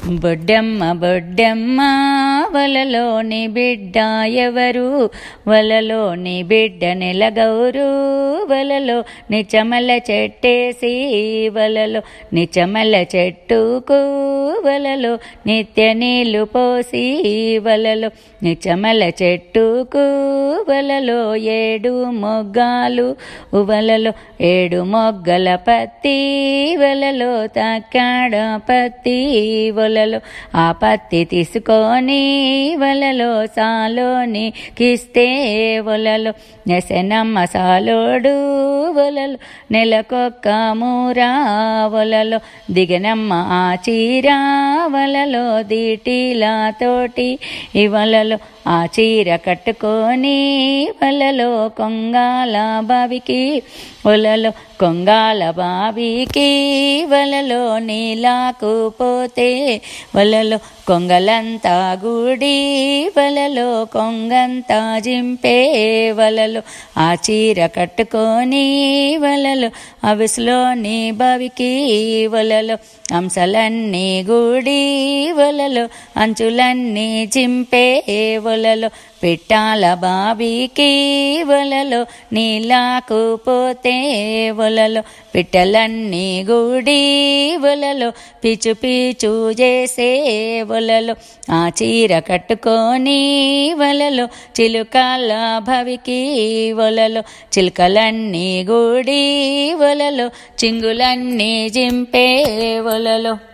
బొడ్డమ్మ బొడ్డమ్మ వలలోని బిడ్డ ఎవరు వలలోని బిడ్డ నెలగౌరు వలలో నిచమల చెట్టేసి వలలో నిచమల చెట్టుకు వలలో నిత్య నీళ్లు పోసి వలలో నిచమల చెట్టుకు వలలో ఏడు మొగ్గాలు వలలో ఏడు మొగ్గల పత్తి వలలో తక్కాడ పత్తి వలలో ఆ పత్తి తీసుకొని వలలో సాలోని కిస్తే వలలో నెసనమ్మ సాలోడు వలలో నెలకొక్క మూరా వలలో దిగనమ్మ ఆ చీర వలలో దీటిలా తోటి ఇవలలో ఆ చీర కట్టుకొని వలలో కొంగాల బావికి వలలో కొంగాల బావికి వలలో నీలాకు పోతే వలలో కొంగలంతా గుడి వలలో కొంగంతా జింపే వలలో ఆ చీర కట్టుకొని వలలో అవిసులోని బావికి వలలో అంశలన్నీ గుడి వలలో అంచులన్నీ జింపే వలలో పిట్టాల బావికి వలలో నీలాకు పోతే వలలో పిట్టలన్నీ గుడి వలలో పిచు పిచు చేసే వలలో ఆ చీర కట్టుకొని వలలో చిలుకల భవికి వలలో చిలుకలన్నీ గుడి వలలో చింగులన్నీ జింపే వలలో